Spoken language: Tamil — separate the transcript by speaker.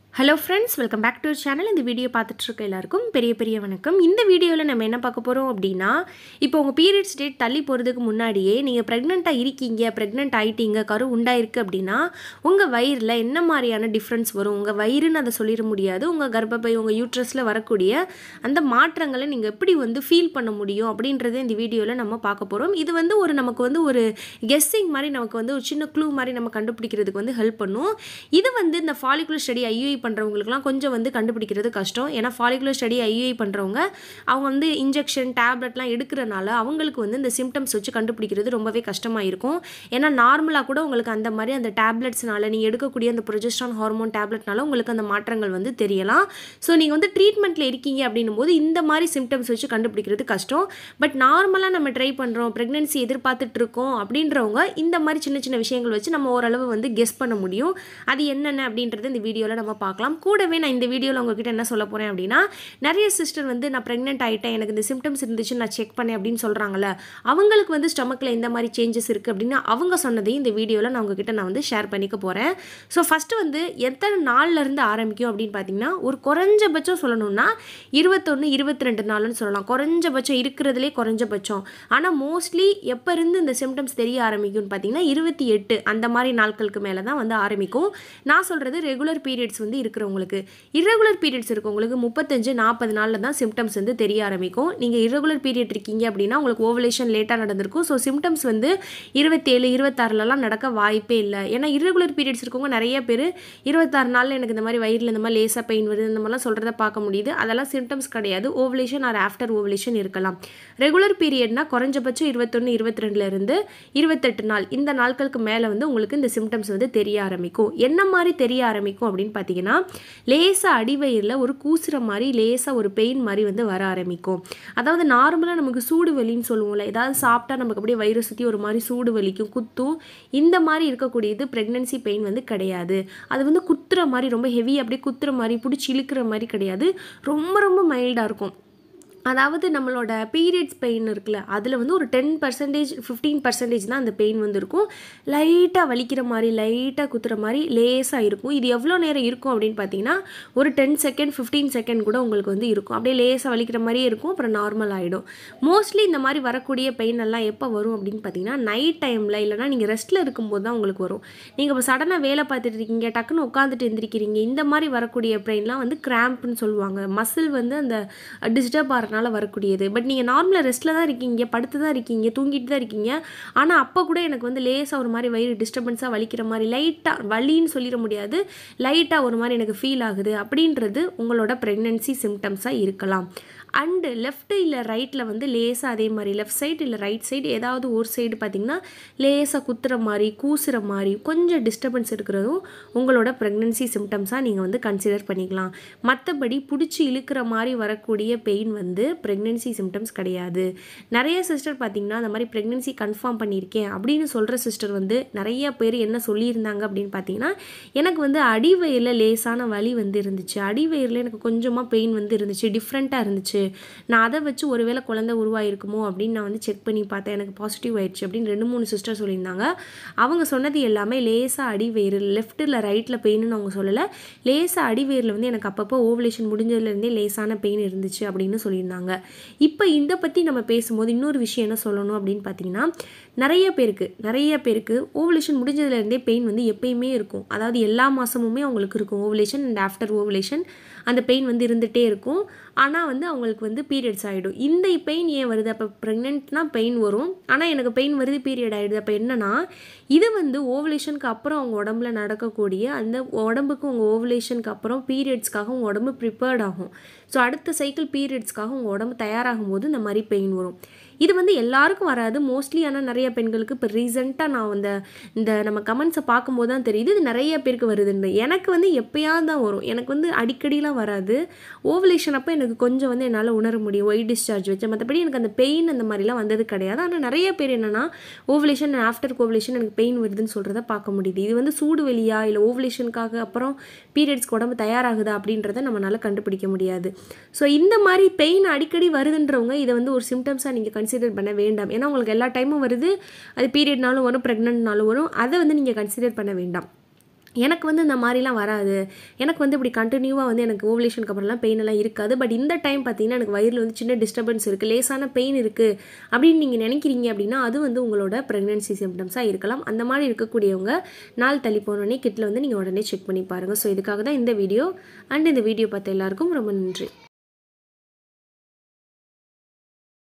Speaker 1: hello friends welcome back to channel இந்த வீடியோ பார்த்துட்டு இருக்க எல்லாருக்கும் பெரிய பெரிய வணக்கம் இந்த வீடியோவில் நம்ம என்ன பார்க்க போகிறோம் அப்படின்னா இப்போ உங்கள் பீரியட்ஸ் டேட் தள்ளி போகிறதுக்கு முன்னாடியே நீங்கள் ப்ரெக்னெண்ட்டாக இருக்கீங்க ப்ரெக்னென்ட் ஆகிட்டீங்க கரு உண்டாயிருக்கு அப்படின்னா உங்கள் வயிறில் என்ன மாதிரியான டிஃப்ரென்ஸ் வரும் உங்கள் வயிறுன்னு அதை சொல்லிட முடியாது உங்கள் கர்ப்பப்பை உங்கள் யூட்ரஸில் வரக்கூடிய அந்த மாற்றங்களை நீங்கள் எப்படி வந்து ஃபீல் பண்ண முடியும் அப்படின்றத இந்த வீடியோவில் நம்ம பார்க்க போகிறோம் இது வந்து ஒரு நமக்கு வந்து ஒரு கெஸ்ஸிங் மாதிரி நமக்கு வந்து ஒரு சின்ன க்ளூ மாதிரி நம்ம கண்டுபிடிக்கிறதுக்கு வந்து ஹெல்ப் பண்ணும் இது வந்து இந்த ஃபாலிகுலர் ஸ்டடி ஐயூஐ பண்ணுறவங்களுக்குலாம் கொஞ்சம் வந்து கண்டுபிடிக்கிறது கஷ்டம் ஏன்னா ஃபாலிகுலர் ஸ்டடி ஐயூஐ பண்ணுறவங்க அவங்க வந்து இன்ஜெக்ஷன் டேப்லெட்லாம் எடுக்கிறனால அவங்களுக்கு வந்து இந்த சிம்டம்ஸ் வச்சு கண்டுபிடிக்கிறது ரொம்பவே கஷ்டமாக இருக்கும் ஏன்னா நார்மலாக கூட உங்களுக்கு அந்த மாதிரி அந்த டேப்லெட்ஸ்னால நீங்கள் எடுக்கக்கூடிய அந்த ப்ரொஜெஸ்ட்ரான் ஹார்மோன் டேப்லெட்னால உங்களுக்கு அந்த மாற்றங்கள் வந்து தெரியலாம் ஸோ நீங்கள் வந்து ட்ரீட்மெண்ட்டில் இருக்கீங்க அப்படின்னும் போது இந்த மாதிரி சிம்டம்ஸ் வச்சு கண்டுபிடிக்கிறது கஷ்டம் பட் நார்மலாக நம்ம ட்ரை பண்ணுறோம் ப்ரெக்னென்சி எதிர்பார்த்துட்டு இருக்கோம் அப்படின்றவங்க இந்த மாதிரி சின்ன சின்ன விஷயங்கள் வச்சு நம்ம ஓரளவு வந்து கெஸ் பண்ண முடியும் அது என்னென்ன அப்படின்றத இந்த வீடியோவில் நம்ம பார்க்கலாம் கூடவே நான் இந்த வீடியோவில் உங்ககிட்ட என்ன சொல்ல போகிறேன் அப்படின்னா நிறைய சிஸ்டர் வந்து நான் ப்ரெக்னென்ட் ஆகிட்டேன் எனக்கு இந்த சிம்டம்ஸ் இருந்துச்சு நான் செக் பண்ணேன் அப்படின்னு சொல்கிறாங்கல்ல அவங்களுக்கு வந்து ஸ்டமக்கில் இந்த மாதிரி சேஞ்சஸ் இருக்குது அப்படின்னு அவங்க சொன்னதையும் இந்த வீடியோவில் நான் உங்ககிட்ட நான் வந்து ஷேர் பண்ணிக்க போகிறேன் ஸோ ஃபஸ்ட்டு வந்து எத்தனை நாள்லேருந்து ஆரம்பிக்கும் அப்படின்னு பார்த்தீங்கன்னா ஒரு குறைஞ்சபட்சம் சொல்லணும்னா இருபத்தொன்று இருபத்தி ரெண்டு நாள்னு சொல்லலாம் குறைஞ்சபட்சம் இருக்கிறதுலே குறைஞ்சபட்சம் ஆனால் மோஸ்ட்லி எப்போ இருந்து இந்த சிம்டம்ஸ் தெரிய ஆரம்பிக்கும்னு பார்த்தீங்கன்னா இருபத்தி எட்டு அந்த மாதிரி நாட்களுக்கு மேலே தான் வந்து ஆரம்பிக்கும் நான் சொல்கிறது ரெகுலர் பீரியட்ஸ் வந்து இருக்கிறவங்களுக்கு irregular பீரியட்ஸ் இருக்கவங்களுக்கு முப்பத்தஞ்சு நாற்பது நாளில் தான் சிம்டம்ஸ் வந்து தெரிய ஆரம்பிக்கும் நீங்கள் irregular பீரியட் இருக்கீங்க அப்படின்னா உங்களுக்கு ஓவலேஷன் லேட்டாக நடந்திருக்கும் ஸோ சிம்டம்ஸ் வந்து இருபத்தேழு இருபத்தாறுலலாம் நடக்க வாய்ப்பே இல்லை ஏன்னா irregular பீரியட்ஸ் இருக்கவங்க நிறைய பேர் இருபத்தாறு நாளில் எனக்கு இந்த மாதிரி வயிறில் இந்த மாதிரி லேசாக பெயின் வருது இந்த மாதிரிலாம் சொல்கிறத பார்க்க முடியுது அதெல்லாம் சிம்டம்ஸ் கிடையாது ஓவலேஷன் ஆர் ஆஃப்டர் ஓவலேஷன் இருக்கலாம் ரெகுலர் பீரியட்னா குறைஞ்சபட்சம் இருபத்தொன்று இருபத்தி ரெண்டுலேருந்து இருபத்தெட்டு நாள் இந்த நாட்களுக்கு மேலே வந்து உங்களுக்கு இந்த சிம்டம்ஸ் வந்து தெரிய ஆரம்பிக்கும் என்ன மாதிரி தெரிய ஆரம்பிக்கும் அப்படின்னு பார்த்தீங்கன்னா லேசாக அடிவயிறில் ஒரு கூசுற மாதிரி லேசாக ஒரு பெயின் மாதிரி வந்து வர ஆரம்பிக்கும் அதாவது நார்மலாக நமக்கு சூடு வலின்னு சொல்லுவோம்ல ஏதாவது சாப்பிட்டா நமக்கு அப்படியே வயிறு சுற்றி ஒரு மாதிரி சூடு வலிக்கும் குத்தும் இந்த மாதிரி இருக்கக்கூடியது ப்ரெக்னென்சி பெயின் வந்து கிடையாது அது வந்து குத்துற மாதிரி ரொம்ப ஹெவி அப்படியே குத்துற மாதிரி பிடிச்சி இழுக்கிற மாதிரி கிடையாது ரொம்ப ரொம்ப மைல்டாக இருக்கும் அதாவது நம்மளோட பீரியட்ஸ் பெயின் இருக்குல்ல அதில் வந்து ஒரு டென் பர்சன்டேஜ் ஃபிஃப்டீன் பர்சன்டேஜ் தான் அந்த பெயின் வந்து இருக்கும் லைட்டாக வலிக்கிற மாதிரி லைட்டாக குத்துற மாதிரி லேஸாக இருக்கும் இது எவ்வளோ நேரம் இருக்கும் அப்படின்னு பார்த்தீங்கன்னா ஒரு டென் செகண்ட் ஃபிஃப்டீன் செகண்ட் கூட உங்களுக்கு வந்து இருக்கும் அப்படியே லேசாக வலிக்கிற மாதிரியே இருக்கும் அப்புறம் நார்மல் ஆகிடும் மோஸ்ட்லி இந்த மாதிரி வரக்கூடிய பெயின் எல்லாம் எப்போ வரும் அப்படின்னு பார்த்தீங்கன்னா நைட் டைமில் இல்லைனா நீங்கள் ரெஸ்ட்டில் இருக்கும்போது தான் உங்களுக்கு வரும் நீங்கள் இப்போ சடனாக வேலை பார்த்துட்டு இருக்கீங்க டக்குன்னு உட்காந்துட்டு எந்திரிக்கிறீங்க இந்த மாதிரி வரக்கூடிய பெயின்லாம் வந்து கிராம்ப்னு சொல்லுவாங்க மசில் வந்து அந்த டிஸ்டர்ப் ஆகிறனால வரக்கூடியது பட் நீங்கள் நார்மலாக ரெஸ்ட்டில் தான் இருக்கீங்க படுத்து தான் இருக்கீங்க தூங்கிட்டு தான் இருக்கீங்க ஆனால் அப்போ கூட எனக்கு வந்து லேசாக ஒரு மாதிரி வயிறு டிஸ்டர்பன்ஸாக வலிக்கிற மாதிரி லைட்டாக வலின்னு சொல்லிட முடியாது லைட்டாக ஒரு மாதிரி எனக்கு ஃபீல் ஆகுது அப்படின்றது உங்களோட ப்ரெக்னென்சி சிம்டம்ஸாக இருக்கலாம் அண்டு லெஃப்ட் இல்லை ரைட்டில் வந்து லேசாக அதே மாதிரி லெஃப்ட் சைடு இல்லை ரைட் சைடு ஏதாவது ஒரு சைடு பார்த்திங்கன்னா லேசாக குத்துற மாதிரி கூசுகிற மாதிரி கொஞ்சம் டிஸ்டர்பன்ஸ் இருக்கிறதும் உங்களோட ப்ரெக்னென்சி சிம்டம்ஸாக நீங்கள் வந்து கன்சிடர் பண்ணிக்கலாம் மற்றபடி பிடிச்சி இழுக்கிற மாதிரி வரக்கூடிய பெயின் வந்து ப்ரெக்னென்சி சிம்டம்ஸ் கிடையாது நிறைய சிஸ்டர் பார்த்திங்கன்னா அந்த மாதிரி ப்ரெக்னென்சி கன்ஃபார்ம் பண்ணியிருக்கேன் அப்படின்னு சொல்கிற சிஸ்டர் வந்து நிறைய பேர் என்ன சொல்லியிருந்தாங்க அப்படின்னு பார்த்தீங்கன்னா எனக்கு வந்து அடிவயிறில் லேசான வலி வந்து இருந்துச்சு அடிவயிறில் எனக்கு கொஞ்சமாக பெயின் வந்து இருந்துச்சு டிஃப்ரெண்ட்டாக இருந்துச்சு நான் அதை வச்சு ஒருவேளை குழந்தை உருவாயிருக்குமோ அப்படின்னு நான் வந்து செக் பண்ணி பார்த்தேன் எனக்கு பாசிட்டிவ் ஆயிடுச்சு அப்படின்னு ரெண்டு மூணு சிஸ்டர் சொல்லியிருந்தாங்க அவங்க சொன்னது எல்லாமே லேசாக அடிவயிறு லெஃப்ட் இல்லை ரைட்டில் பெயின்னு அவங்க சொல்லலை லேசாக அடிவயிறில் வந்து எனக்கு அப்பப்போ ஓவலேஷன் முடிஞ்சதுலேருந்தே லேசான பெயின் இருந்துச்சு அப்படின்னு சொல்லியிருந்தாங்க இப்போ இதை பற்றி நம்ம பேசும்போது இன்னொரு விஷயம் என்ன சொல்லணும் அப்படின்னு பார்த்தீங்கன்னா நிறைய பேருக்கு நிறைய பேருக்கு ஓவலேஷன் முடிஞ்சதுலேருந்தே பெயின் வந்து எப்பயுமே இருக்கும் அதாவது எல்லா மாதமுமே அவங்களுக்கு இருக்கும் ஓவலேஷன் அண்ட் ஆஃப்டர் ஓவலேஷன் அந்த பெயின் வந்து இருந்துகிட்டே இருக்கும் ஆனால் வந்து அவங்களுக்கு வந்து பீரியட்ஸ் ஆகிடும் இந்த பெயின் ஏன் வருது அப்போ ப்ரெக்னென்ட்னா பெயின் வரும் ஆனால் எனக்கு பெயின் வருது பீரியட் ஆகிடுது அப்போ என்னன்னா இது வந்து ஓவலேஷனுக்கு அப்புறம் அவங்க உடம்புல நடக்கக்கூடிய அந்த உடம்புக்கு உங்கள் ஓவலேஷனுக்கு அப்புறம் பீரியட்ஸ்க்காக உங்கள் உடம்பு ப்ரிப்பேர்ட் ஆகும் ஸோ அடுத்த சைக்கிள் பீரியட்ஸ்க்காக உங்கள் உடம்பு தயாராகும் போது இந்த மாதிரி பெயின் வரும் இது வந்து எல்லாருக்கும் வராது மோஸ்ட்லி ஆனால் நிறைய பெண்களுக்கு இப்போ ரீசெண்டாக நான் அந்த இந்த நம்ம கமெண்ட்ஸை பார்க்கும்போது தான் தெரியுது இது நிறைய பேருக்கு வருதுன்னு எனக்கு வந்து எப்பயாவது தான் வரும் எனக்கு வந்து அடிக்கடிலாம் வராது ஓவலேஷன் அப்போ எனக்கு கொஞ்சம் வந்து என்னால் உணர முடியும் ஒயிட் டிஸ்சார்ஜ் வச்சு மற்றபடி எனக்கு அந்த பெயின் அந்த மாதிரிலாம் வந்தது கிடையாது ஆனால் நிறைய பேர் என்னென்னா ஓவலேஷன் ஆஃப்டர் ஓவலேஷன் எனக்கு பெயின் வருதுன்னு சொல்கிறத பார்க்க முடியுது இது வந்து சூடு வெளியா இல்லை ஓவலேஷனுக்காக அப்புறம் பீரியட்ஸ்க்கு உடம்பு தயாராகுதா அப்படின்றத நம்மளால் கண்டுபிடிக்க முடியாது ஸோ இந்த மாதிரி பெயின் அடிக்கடி வருதுன்றவங்க இதை வந்து ஒரு சிம்டம்ஸாக நீங்கள் கன்சிடர் பண்ண வேண்டாம் ஏன்னா உங்களுக்கு எல்லா டைமும் வருது அது பீரியட்னாலும் வரும் ப்ரெக்னென்ட்னாலும் வரும் அதை வந்து நீங்கள் கன்சிடர் பண்ண வேண்டாம் எனக்கு வந்து இந்த மாதிரிலாம் வராது எனக்கு வந்து இப்படி கண்டினியூவாக வந்து எனக்கு ஓவலேஷனுக்கு அப்புறம்லாம் பெயின் எல்லாம் இருக்காது பட் இந்த டைம் பார்த்தீங்கன்னா எனக்கு வயிறில் வந்து சின்ன டிஸ்டர்பன்ஸ் இருக்குது லேசான பெயின் இருக்குது அப்படின்னு நீங்கள் நினைக்கிறீங்க அப்படின்னா அது வந்து உங்களோட ப்ரெக்னென்சி சிம்டம்ஸாக இருக்கலாம் அந்த மாதிரி இருக்கக்கூடியவங்க நாள் தள்ளி போனோடனே கிட்டில் வந்து நீங்கள் உடனே செக் பண்ணி பாருங்கள் ஸோ இதுக்காக தான் இந்த வீடியோ அண்ட் இந்த வீடியோ பார்த்த எல்லாருக்கும் ரொம்ப நன்றி